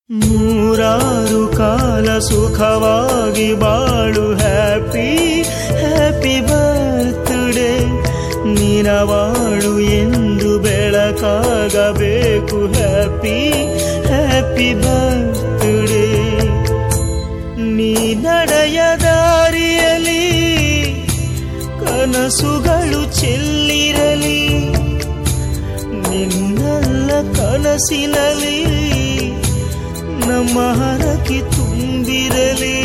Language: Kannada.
ನೂರಾರು ಕಾಲ ಸುಖವಾಗಿ ಬಾಳು ಹ್ಯಾಪಿ ಹ್ಯಾಪಿ ಬರ್ತ್ಡೇ ನಿನವಾಳು ಎಂದು ಬೆಳಕಾಗಬೇಕು ಹ್ಯಾಪಿ ಹ್ಯಾಪಿ ಬರ್ತ್ಡೇ ನೀ ನಡೆಯ ದಾರಿಯಲಿ ಕನಸುಗಳು ಚೆಲ್ಲಿರಲಿ ನಿನ್ನೆಲ್ಲ ಕನಸಿನಲ್ಲಿ ನಮ್ಮ ಹರಕೆ ತುಂಬಿರಲಿ